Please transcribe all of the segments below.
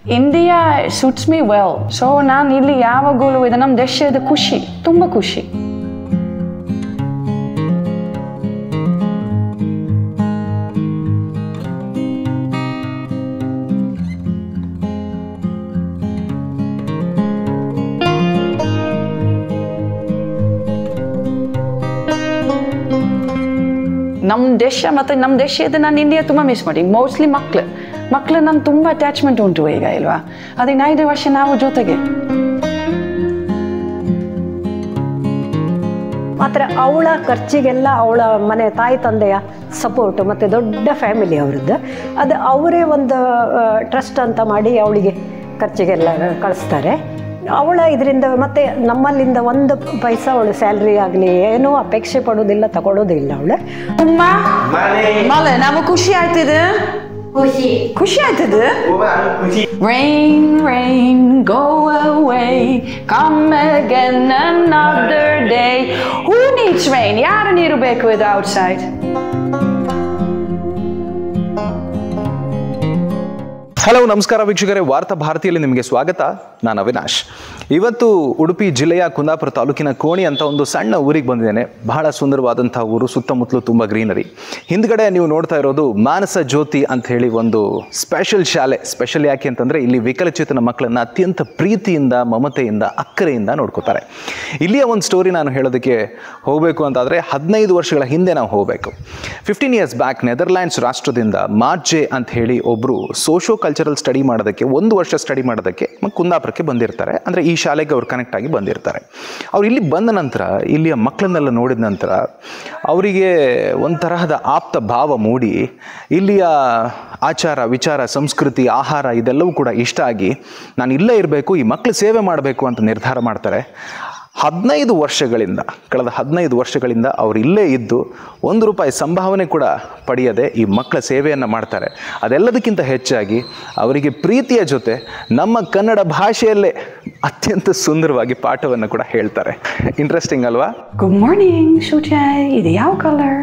India suits me well so ನಾನು ಇಲ್ಲಿ ಯಾವಾಗಲೂ ಇದು ನಮ್ಮ ದೇಶದ ಖುಷಿ ತುಂಬ ಖುಷಿ ನಮ್ಮ ದೇಶ ಮತ್ತು ನಮ್ಮ ದೇಶದ ನಾನು ಇಂಡಿಯಾ ತುಂಬ ಮಿಸ್ ಮಾಡಿ ಮೋಸ್ಟ್ಲಿ ಮಕ್ಳು ಮಕ್ಳು ನಾನು ತುಂಬ ಅಟ್ಯಾಚ್ಮೆಂಟ್ ಉಂಟು ಈಗ ಇಲ್ವಾ ಹದಿನೈದು ವರ್ಷ ನಾವು ಜೊತೆಗೆ ಮಾತ್ರ ಅವಳ ಖರ್ಚಿಗೆಲ್ಲ ಅವಳ ಮನೆ ತಾಯಿ ತಂದೆಯ ಸಪೋರ್ಟ್ ಮತ್ತು ದೊಡ್ಡ ಫ್ಯಾಮಿಲಿ ಅವರದ್ದು ಅದು ಅವರೇ ಒಂದು ಟ್ರಸ್ಟ್ ಅಂತ ಮಾಡಿ ಅವಳಿಗೆ ಖರ್ಚಿಗೆಲ್ಲ ಕಳಿಸ್ತಾರೆ ಅವಳ ಇದರಿಂದ ಮತ್ತೆ ನಮ್ಮಲ್ಲಿಂದ ಒಂದು ಪೈಸಾ ಅವಳು ಸ್ಯಾಲ್ರಿ ಆಗಲಿ ಏನೂ ಅಪೇಕ್ಷೆ ಪಡೋದಿಲ್ಲ ತಗೊಳ್ಳೋದಿಲ್ಲ ಅವಳು ಅಮ್ಮ ಮಲೆ ನಾವು ಖುಷಿ ಆಯ್ತಿದೆ ಖುಷಿ ಆಯ್ತಿದೆ Rain, rain, go away, come again another day. Who needs rain? ಯಾರು ನೀರು ಬೇಕು ಇದು outside? ಹಲೋ ನಮಸ್ಕಾರ ವೀಕ್ಷಕರೇ ವಾರ್ತಾ ಭಾರತಿಯಲ್ಲಿ ನಿಮಗೆ ಸ್ವಾಗತ ನಾನು ಅವಿನಾಶ್ ಇವತ್ತು ಉಡುಪಿ ಜಿಲ್ಲೆಯ ಕುಂದಾಪುರ ತಾಲೂಕಿನ ಕೋಣಿ ಅಂತ ಒಂದು ಸಣ್ಣ ಊರಿಗೆ ಬಂದಿದ್ದೇನೆ ಬಹಳ ಸುಂದರವಾದಂತಹ ಊರು ಸುತ್ತಮುತ್ತಲು ತುಂಬ ಗ್ರೀನರಿ ಹಿಂದ್ಗಡೆ ನೀವು ನೋಡ್ತಾ ಇರೋದು ಮಾನಸ ಜ್ಯೋತಿ ಅಂತ ಹೇಳಿ ಒಂದು ಸ್ಪೆಷಲ್ ಶಾಲೆ ಸ್ಪೆಷಲ್ ಯಾಕೆ ಅಂತಂದರೆ ಇಲ್ಲಿ ವಿಕಲಚೇತನ ಮಕ್ಕಳನ್ನು ಅತ್ಯಂತ ಪ್ರೀತಿಯಿಂದ ಮಮತೆಯಿಂದ ಅಕ್ಕರೆಯಿಂದ ನೋಡ್ಕೋತಾರೆ ಇಲ್ಲಿಯ ಒಂದು ಸ್ಟೋರಿ ನಾನು ಹೇಳೋದಕ್ಕೆ ಹೋಗಬೇಕು ಅಂತಾದರೆ ಹದಿನೈದು ವರ್ಷಗಳ ಹಿಂದೆ ನಾವು ಹೋಗಬೇಕು ಫಿಫ್ಟೀನ್ ಇಯರ್ಸ್ ಬ್ಯಾಕ್ ನೆದರ್ಲ್ಯಾಂಡ್ಸ್ ರಾಷ್ಟ್ರದಿಂದ ಮಾರ್ಜೆ ಅಂತ ಹೇಳಿ ಒಬ್ಬರು ಸೋಷೋ ಕಲ್ಚರಲ್ ಸ್ಟಡಿ ಮಾಡೋದಕ್ಕೆ ಒಂದು ವರ್ಷ ಸ್ಟಡಿ ಮಾಡೋದಕ್ಕೆ ಮ- ಕುಂದಾಪುರಕ್ಕೆ ಬಂದಿರ್ತಾರೆ ಅಂದರೆ ಈ ಶಾಲೆಗೆ ಅವ್ರು ಕನೆಕ್ಟ್ ಆಗಿ ಬಂದಿರ್ತಾರೆ ಅವ್ರು ಇಲ್ಲಿ ಬಂದ ನಂತರ ಇಲ್ಲಿಯ ಮಕ್ಕಳನ್ನೆಲ್ಲ ನೋಡಿದ ನಂತರ ಅವರಿಗೆ ಒಂತರಹದ ಆಪ್ತ ಭಾವ ಮೂಡಿ ಇಲ್ಲಿಯ ಆಚಾರ ವಿಚಾರ ಸಂಸ್ಕೃತಿ ಆಹಾರ ಇದೆಲ್ಲವೂ ಕೂಡ ಇಷ್ಟ ಆಗಿ ನಾನು ಇಲ್ಲೇ ಇರಬೇಕು ಈ ಮಕ್ಕಳು ಸೇವೆ ಮಾಡಬೇಕು ಅಂತ ನಿರ್ಧಾರ ಮಾಡ್ತಾರೆ ಹದಿನೈದು ವರ್ಷಗಳಿಂದ ಕಳೆದ ಹದಿನೈದು ವರ್ಷಗಳಿಂದ ಅವರು ಇಲ್ಲೇ ಇದ್ದು ಒಂದು ರೂಪಾಯಿ ಸಂಭಾವನೆ ಕೂಡ ಪಡೆಯದೆ ಈ ಮಕ್ಕಳ ಸೇವೆಯನ್ನು ಮಾಡ್ತಾರೆ ಅದೆಲ್ಲದಕ್ಕಿಂತ ಹೆಚ್ಚಾಗಿ ಅವರಿಗೆ ಪ್ರೀತಿಯ ಜೊತೆ ನಮ್ಮ ಕನ್ನಡ ಭಾಷೆಯಲ್ಲೇ ಅತ್ಯಂತ ಸುಂದರವಾಗಿ ಪಾಠವನ್ನು ಕೂಡ ಹೇಳ್ತಾರೆ ಇಂಟ್ರೆಸ್ಟಿಂಗ್ ಅಲ್ವಾ Good morning, Shujay. ಇದು ಯಾವ colour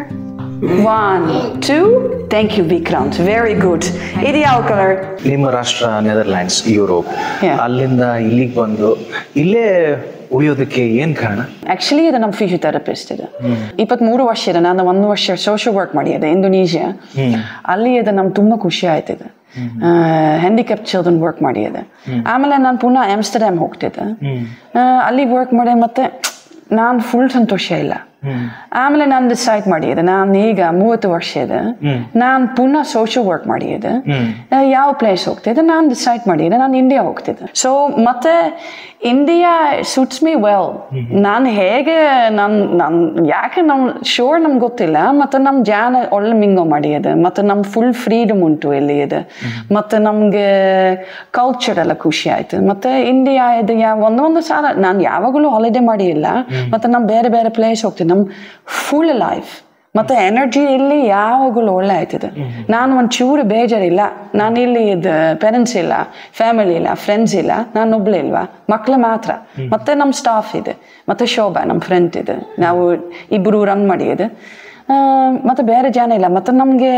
one two thank you Vikrant very good ಇದು ಯಾವ ಕಲರ್ ನಿಮ್ಮ ರಾಷ್ಟ್ರ ನೆದರ್ಲ್ಯಾಂಡ್ಸ್ ಯುರೋಪ್ Yeah. ಅಲ್ಲಿಂದ ಇಲ್ಲಿಗೆ ಬಂದು ಇಲ್ಲೇ ಉಳಿಯೋದಕ್ಕೆ ಏನು ಕಾರಣ ಆಕ್ಚುಲಿ ಇದು ನಮ್ಮ ಫಿಸಿಯೋಥೆರಪಿಸ್ಟ್ ಇದು ಇಪ್ಪತ್ಮೂರು ವರ್ಷ ಇದೆ ನಾನು ಒಂದು ವರ್ಷ ಸೋಷಿಯಲ್ ವರ್ಕ್ ಮಾಡಿದೆ ಇಂಡೋನೇಷಿಯಾ ಅಲ್ಲಿ ಇದು ನಮ್ಗೆ ತುಂಬ ಖುಷಿ ಆಯ್ತಿದೆ ಹ್ಯಾಂಡಿಕ್ಯಾಪ್ ಚಿಲ್ಡ್ರನ್ ವರ್ಕ್ ಮಾಡಿದೆ ಆಮೇಲೆ ನಾನು ಪುನಃ ಆಮ್ಸ್ಟರ್ಡ್ಯಾಮ್ ಹೋಗ್ತಿದ್ದೆ ಆ, ಅಲ್ಲಿ ವರ್ಕ್ ಮಾಡಿ ಮತ್ತೆ ನಾನು ಫುಲ್ ಸಂತೋಷ ಇಲ್ಲ ಆಮೇಲೆ ನಾನು ಡಿಸೈಡ್ ಮಾಡಿದೆ ನಾನು ಈಗ ಮೂವತ್ತು ವರ್ಷ ಇದೆ ನಾನು ಪುನಃ ಸೋಷಿಯಲ್ ವರ್ಕ್ ಮಾಡಿದೆ ಆ, ಯಾವ ಪ್ಲೇಸ್ ಹೋಗ್ತಿದ್ದೆ ನಾನು ಡಿಸೈಡ್ ಮಾಡಿದೆ ನಾನು ಇಂಡಿಯಾ ಹೋಗ್ತಿದ್ದೆ ಸೊ ಮತ್ತೆ ಇಂಡಿಯಾ ಸುಟ್ಸ್ ಮೀ ವೆಲ್ ನಾನು ಹೇಗೆ ನಾನು ನಾನು ಯಾಕೆ ನಮ್ ಶೋರ್ ನಮ್ಗೆ ಗೊತ್ತಿಲ್ಲ ಮತ್ತು ನಮ್ಮ ಜಾನ ಒಳ್ಳೆ ಮಿಂಗೋ ಮಾಡಿದೆ ಮತ್ತು ನಮ್ಮ ಫುಲ್ ಫ್ರೀಡಮ್ ಉಂಟು ಇಲ್ಲಿ ಇದೆ ಮತ್ತು ನಮಗೆ ಕಲ್ಚರ್ ಎಲ್ಲ ಖುಷಿ ಆಯ್ತು ಮತ್ತು ಇಂಡಿಯಾ ಇದು ಯಾ ಒಂದೊಂದು ಸಾಲ ನಾನು ಯಾವಾಗಲೂ ಹಾಲಿಡೇ ಮಾಡಿ ಇಲ್ಲ ಮತ್ತು ನಮ್ಮ ಬೇರೆ ಬೇರೆ ಪ್ಲೇಸ್ ಹೋಗ್ತೀನಿ ನಮ್ಮ ಫುಲ್ ಲೈಫ್ ಮತ್ತೆ ಎನರ್ಜಿ ಇಲ್ಲಿ ಯಾವಾಗಲೂ ಒಳ್ಳೆ ಆಯ್ತದೆ ನಾನು ಒಂಚೂರು ಬೇಜಾರಿಲ್ಲ ನಾನು ಇಲ್ಲಿ ಇದು ಪೇರೆಂಟ್ಸ್ ಇಲ್ಲ ಫ್ಯಾಮಿಲಿ ಇಲ್ಲ ಫ್ರೆಂಡ್ಸ್ ಇಲ್ಲ ನಾನು ಒಬ್ಳೆ ಇಲ್ವಾ ಮಕ್ಳು ಮಾತ್ರ ಮತ್ತೆ ನಮ್ಮ ಸ್ಟಾಫ್ ಇದೆ ಮತ್ತೆ ಶೋಭಾ ನಮ್ಮ ಫ್ರೆಂಡ್ ಇದೆ ನಾವು ಇಬ್ಬರು ರನ್ ಮಾಡಿದೆ ಆ, ಮತ್ತೆ ಬೇರೆ ಜನ ಇಲ್ಲ ಮತ್ತೆ ನಮಗೆ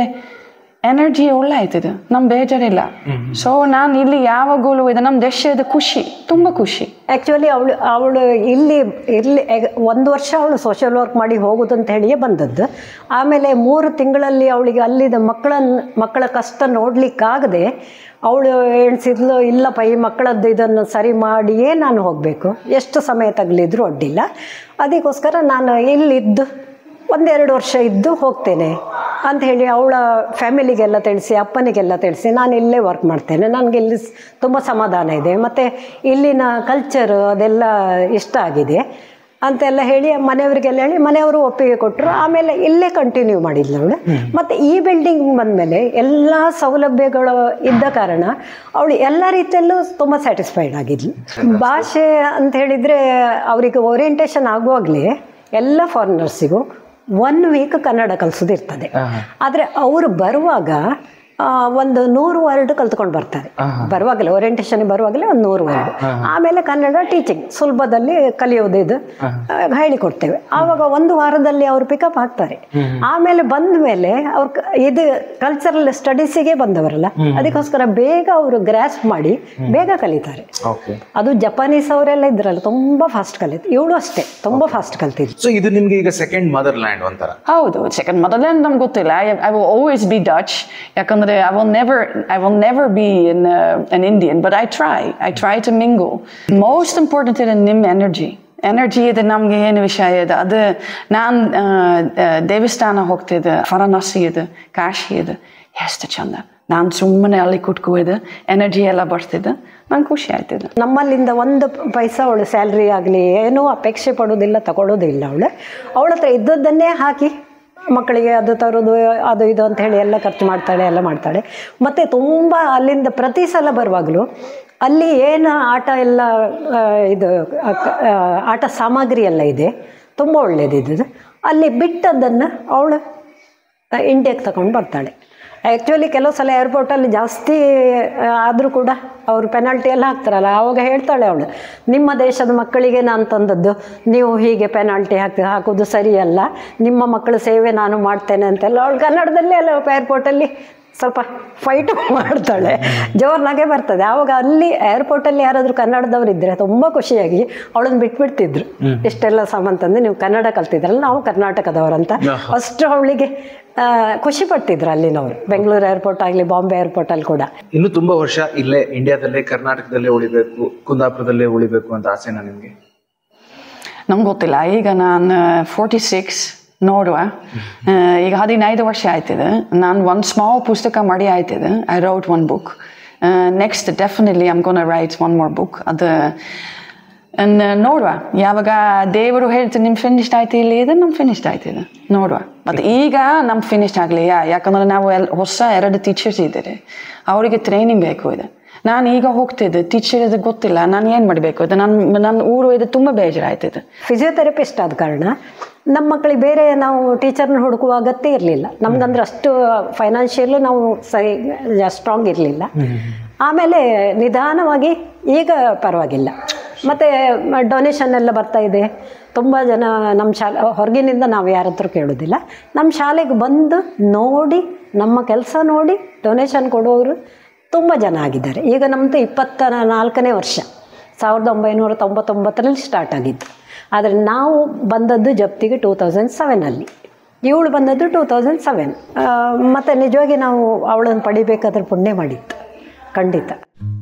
ಎನರ್ಜಿ ಒಳ್ಳೆ ಆಯ್ತದೆ ನಮ್ ಬೇಜಾರಿಲ್ಲ ಸೊ ನಾನು ಇಲ್ಲಿ ಯಾವಾಗಲೂ ಇದು ನಮ್ಮ ದೇಶದ ಖುಷಿ ತುಂಬ ಖುಷಿ ಆ್ಯಕ್ಚುಲಿ ಅವಳು ಅವಳು ಇಲ್ಲಿ ಇಲ್ಲಿ ಎಗ್- ಒಂದು ವರ್ಷ ಅವಳು ಸೋಷಿಯಲ್ ವರ್ಕ್ ಮಾಡಿ ಹೋಗೋದು ಅಂತ ಹೇಳಿಯೇ ಬಂದದ್ದು ಆಮೇಲೆ ಮೂರು ತಿಂಗಳಲ್ಲಿ ಅವಳಿಗೆ ಅಲ್ಲಿದ್ದ ಮಕ್ಕಳನ್ನ ಮಕ್ಕಳ ಕಷ್ಟ ನೋಡಲಿಕ್ಕಾಗದೆ ಅವಳು ಎಣಿಸಿದ್ಲು ಇಲ್ಲಪ್ಪ ಈ ಮಕ್ಕಳದ್ದು ಇದನ್ನು ಸರಿ ಮಾಡಿಯೇ ನಾನು ಹೋಗಬೇಕು ಎಷ್ಟು ಸಮಯ ತಗಲಿದ್ರು ಅಡ್ಡಿಲ್ಲ ಅದಕ್ಕೋಸ್ಕರ ನಾನು ಇಲ್ಲಿದ್ದು ಒಂದೆರಡು ವರ್ಷ ಇದ್ದು ಹೋಗ್ತೇನೆ ಅಂತ ಹೇಳಿ ಅವಳ ಫ್ಯಾಮಿಲಿಗೆಲ್ಲ ತಿಳಿಸಿ ಅಪ್ಪನಿಗೆಲ್ಲ ತಿಳಿಸಿ ನಾನು ಇಲ್ಲೇ ವರ್ಕ್ ಮಾಡ್ತೇನೆ ನನಗೆ ಇಲ್ಲಿ ಸ್- ತುಂಬ ಸಮಾಧಾನ ಇದೆ ಮತ್ತು ಇಲ್ಲಿನ ಕಲ್ಚರ್ ಅದೆಲ್ಲ ಇಷ್ಟ ಆಗಿದೆ ಅಂತೆಲ್ಲ ಹೇಳಿ ಮನೆಯವರಿಗೆಲ್ಲ ಹೇಳಿ ಮನೆಯವರು ಒಪ್ಪಿಗೆ ಕೊಟ್ಟರು ಆಮೇಲೆ ಇಲ್ಲೇ ಕಂಟಿನ್ಯೂ ಮಾಡಿದ್ಲು ಅವಳು ಮತ್ತು ಈ ಬಿಲ್ಡಿಂಗ್ ಬಂದಮೇಲೆ ಎಲ್ಲ ಸೌಲಭ್ಯಗಳು ಇದ್ದ ಕಾರಣ ಅವಳು ಎಲ್ಲ ರೀತಿಯಲ್ಲೂ ತುಂಬ ಸ್ಯಾಟಿಸ್ಫೈಡ್ ಆಗಿದ್ಲು ಭಾಷೆ ಅಂತ ಹೇಳಿದರೆ ಅವರಿಗೆ ಓರಿಯೆಂಟೇಷನ್ ಆಗುವಾಗಲೇ ಎಲ್ಲ ಫಾರಿನರ್ಸಿಗೂ ಒನ್ ವೀಕ್ ಕನ್ನಡ ಕಲಿಸೋದಿರ್ತದೆ ಆದರೆ ಅವರು ಬರುವಾಗ ಆ, ಒಂದು ನೂರು ವರ್ಡ್ ಕಲ್ತ್ಕೊಂಡು ಬರ್ತಾರೆ ಬರುವಾಗಲೇ ಓರಿಯೆಂಟೇಷನ್ ಬರುವಾಗಲೇ ಒಂದು ನೂರು ವರ್ಡ್ ಆಮೇಲೆ ಕನ್ನಡ ಟೀಚಿಂಗ್ ಸುಲಭದಲ್ಲಿ ಕಲಿಯೋದು ಇದು ಆ, ಹೇಳಿಕೊಡ್ತೇವೆ ಆವಾಗ ಒಂದು ವಾರದಲ್ಲಿ ಅವರು ಪಿಕಪ್ ಆಗ್ತಾರೆ ಆಮೇಲೆ ಬಂದ ಮೇಲೆ ಅವ್ರು ಕ- ಇದು ಕಲ್ಚರಲ್ ಸ್ಟಡೀಸಿಗೆ ಬಂದವರಲ್ಲ ಅದಕ್ಕೋಸ್ಕರ ಬೇಗ ಅವರು ಗ್ರಾಸ್ಪ್ ಮಾಡಿ ಬೇಗ ಕಲಿತಾರೆ ಓಕೆ ಅದು ಜಪಾನೀಸ್ ಅವರೆಲ್ಲ ಇದ್ರಲ್ಲ ತುಂಬಾ ಫಾಸ್ಟ್ ಕಲಿತು ಇವಳು ಅಷ್ಟೇ ತುಂಬಾ ಫಾಸ್ಟ್ ಕಲ್ತಿದ್ರು ಸೊ ಇದು ನಿಮ್ಗೆ ಈಗ ಸೆಕೆಂಡ್ ಮದರ್ ಲ್ಯಾಂಡ್ ಒಂಥರ ಹೌದು ಸೆಕೆಂಡ್ ಮೊದಲೇ ನಮ್ಗೆ ಗೊತ್ತಿಲ್ಲ I will always be Dutch ಯಾಕಂದ್ರೆ I will never I will never be in an Indian but I try I try to mingle most important ಇದೆ ನಿಮ್ಮ ಎನರ್ಜಿ ಎನರ್ಜಿ ಇದೆ ನಮಗೆ ಏನು ವಿಷಯ ಇದೆ ಅದು ನಾನು ದೇವಸ್ಥಾನ ಹೋಗ್ತಿದ್ದೆ ವಾರಣಾಸಿ ಇದೆ ಕಾಶಿ ಇದೆ ಎಷ್ಟು ಚಂದ ನಾನು ಸುಮ್ಮನೆ ಅಲ್ಲಿ ಕುಟ್ಕೋದು ಎನರ್ಜಿ ಎಲ್ಲ ಬರ್ತಿದ್ದೆ ನಂಗೆ ಖುಷಿ ಆಯ್ತಿದೆ ನಮ್ಮಲ್ಲಿಂದ ಒಂದು ಪೈಸಾ ಅವಳು ಸ್ಯಾಲ್ರಿ ಆಗಲಿ ಏನೂ ಅಪೇಕ್ಷೆ ಪಡೋದಿಲ್ಲ ತಗೊಳ್ಳೋದಿಲ್ಲ ಅವಳು ಅವಳ ಹತ್ರ ಇದ್ದದ್ದನ್ನೇ ಹಾಕಿ ಮಕ್ಕಳಿಗೆ ಅದು ತರೋದು ಅದು ಇದು ಅಂತ ಹೇಳಿ ಎಲ್ಲ ಖರ್ಚು ಮಾಡ್ತಾಳೆ ಎಲ್ಲ ಮಾಡ್ತಾಳೆ ಮತ್ತು ತುಂಬ ಅಲ್ಲಿಂದ ಪ್ರತಿ ಸಲ ಬರುವಾಗಲೂ ಅಲ್ಲಿ ಏನು ಆಟ ಎಲ್ಲ ಆ, ಇದು ಆ, ಕ- ಆ, ಆಟ ಸಾಮಗ್ರಿ ಎಲ್ಲ ಇದೆ ತುಂಬ ಒಳ್ಳೆಯದಿದ್ದು ಅಲ್ಲಿ ಬಿಟ್ಟದ್ದನ್ನು ಅವಳು ಇಂಡಿಯಾಗೆ ತಗೊಂಡು ಬರ್ತಾಳೆ ಆ್ಯಕ್ಚುಲಿ ಕೆಲವು ಸಲ ಏರ್ಪೋರ್ಟಲ್ಲಿ ಜಾಸ್ತಿ ಆದರೂ ಕೂಡ ಅವರು ಪೆನಾಲ್ಟಿ ಎಲ್ಲ ಹಾಕ್ತಾರಲ್ಲ ಆವಾಗ ಹೇಳ್ತಾಳೆ ಅವಳು ನಿಮ್ಮ ದೇಶದ ಮಕ್ಕಳಿಗೆ ನಾನು ತಂದದ್ದು ನೀವು ಹೀಗೆ ಪೆನಾಲ್ಟಿ ಹಾಕಿ ಹಾಕೋದು ಸರಿಯಲ್ಲ ನಿಮ್ಮ ಮಕ್ಕಳ ಸೇವೆ ನಾನು ಮಾಡ್ತೇನೆ ಅಂತೆಲ್ಲ ಅವಳು ಕನ್ನಡದಲ್ಲಿ ಎಲ್ಲ ಏರ್ಪೋರ್ಟಲ್ಲಿ ಸ್ವಲ್ಪ ಫೈಟ್ ಮಾಡ್ತಾಳೆ ಜೋರ್ನಾಗೆ ಬರ್ತದೆ ಆವಾಗ ಅಲ್ಲಿ ಏರ್ಪೋರ್ಟಲ್ಲಿ ಯಾರಾದರೂ ಕನ್ನಡದವ್ರು ಇದ್ದರೆ ತುಂಬ ಖುಷಿಯಾಗಿ ಅವಳನ್ನು ಬಿಟ್ಬಿಡ್ತಿದ್ರು ಇಷ್ಟೆಲ್ಲ ಸಾಮಾನು ತಂದು ನೀವು ಕನ್ನಡ ಕಲ್ತಿದ್ರಲ್ಲ ನಾವು ಕರ್ನಾಟಕದವರಂತ ಅಷ್ಟು ಅವಳಿಗೆ ಆ, ಖುಷಿ ಪಡ್ತಿದ್ರು ಅಲ್ಲಿನವರು ಬೆಂಗಳೂರು ಏರ್ಪೋರ್ಟ್ ಆಗಲಿ ಬಾಂಬೆ ಏರ್ಪೋರ್ಟಲ್ಲಿ ಕೂಡ ಇನ್ನು ತುಂಬಾ ವರ್ಷ ಇಲ್ಲೇ ಇಂಡಿಯಾದಲ್ಲೇ ಕರ್ನಾಟಕದಲ್ಲೇ ಉಳಿಬೇಕು ಕುಂದಾಪುರದಲ್ಲೇ ಉಳಿಬೇಕು ಅಂತ ಆಸೆನಾ ನಿಮ್ಗೆ ನಮ್ಗೆ ಗೊತ್ತಿಲ್ಲ ಈಗ ನಾನು ಫೋರ್ಟಿ ಸಿಕ್ಸ್ ನೋಡುವ ಆ, ಈಗ ಹದಿನೈದು ವರ್ಷ ಆಯ್ತಿದೆ ನಾನು ಒಂದು ಸ್ಮಾಲ್ ಪುಸ್ತಕ ಮಾಡಿ ಆಯ್ತಿದೆ I wrote one book next definitely I'm gonna write one more book ಅದು And, ಆ, ನೋಡುವ ಯಾವಾಗ ದೇವರು ಹೇಳ್ತಾರೆ ನಿಮ್ ಫಿನಿಶ್ಡ್ ಆಯ್ತು ಇಲ್ಲಿ ಇದೆ ನಮ್ ಫಿನಿಶ್ಡ್ ಆಯ್ತಿದೆ ನೋಡುವ ಮತ್ತು ಈಗ ನಮ್ ಫಿನಿಶ್ಡ್ ಆಗಲಿ ಯಾಕಂದ್ರೆ ನಾವು ಎಲ್ ಹೊಸ ಎರಡು ಟೀಚರ್ಸ್ ಇದ್ದೀರಿ ಅವರಿಗೆ ಟ್ರೈನಿಂಗ್ ಬೇಕು ಇದೆ ನಾನು ಈಗ ಹೋಗ್ತಿದ್ದೆ ಟೀಚರ್ ಇದು ಗೊತ್ತಿಲ್ಲ ನಾನು ಏನು ಮಾಡಬೇಕು ಇದು ನನ್ನ ನನ್ನ ಊರು ಇದು ತುಂಬ ಬೇಜಾರಾಯ್ತಿದೆ ಫಿಸಿಯೋಥೆರಪಿಸ್ಟ್ ಆದ ಕಾರಣ ನಮ್ಮ ಮಕ್ಕಳಿಗೆ ಬೇರೆ ನಾವು ಟೀಚರ್ನ ಹುಡುಕುವ ಅಗತ್ಯ ಇರಲಿಲ್ಲ ನಮ್ಗಂದ್ರೆ ಅಷ್ಟು ಫೈನಾನ್ಷಿಯಲ್ ನಾವು ಸರಿ ಸ್ಟ್ರಾಂಗ್ ಇರಲಿಲ್ಲ ಆಮೇಲೆ ನಿಧಾನವಾಗಿ ಈಗ ಪರವಾಗಿಲ್ಲ ಮತ್ತು ಡೊನೇಷನ್ ಎಲ್ಲ ಬರ್ತಾ ಇದೆ ತುಂಬ ಜನ ನಮ್ಮ ಶಾಲೆ ಹೊರಗಿನಿಂದ ನಾವು ಯಾರ ಹತ್ರ ಕೇಳೋದಿಲ್ಲ ನಮ್ಮ ಶಾಲೆಗೆ ಬಂದು ನೋಡಿ ನಮ್ಮ ಕೆಲಸ ನೋಡಿ ಡೊನೇಷನ್ ಕೊಡೋರು ತುಂಬ ಜನ ಆಗಿದ್ದಾರೆ ಈಗ ನಮ್ಮದು ಇಪ್ಪತ್ತ ನಾಲ್ಕನೇ ವರ್ಷ ಸಾವಿರದ ಒಂಬೈನೂರ ತೊಂಬತ್ತೊಂಬತ್ತರಲ್ಲಿ ಸ್ಟಾರ್ಟ್ ಆಗಿದ್ದು ಆದರೆ ನಾವು ಬಂದದ್ದು ಜಪ್ತಿಗೆ ಟೂ ತೌಸಂಡ್ ಸೆವೆನಲ್ಲಿ ಇವಳು ಬಂದದ್ದು ಟೂ ತೌಸಂಡ್ ಸೆವೆನ್ ಮತ್ತು ನಿಜವಾಗಿ ನಾವು ಅವಳನ್ನು ಪಡಿಬೇಕಾದ್ರೆ ಪುಣ್ಯ ಮಾಡಿತ್ತು ಖಂಡಿತ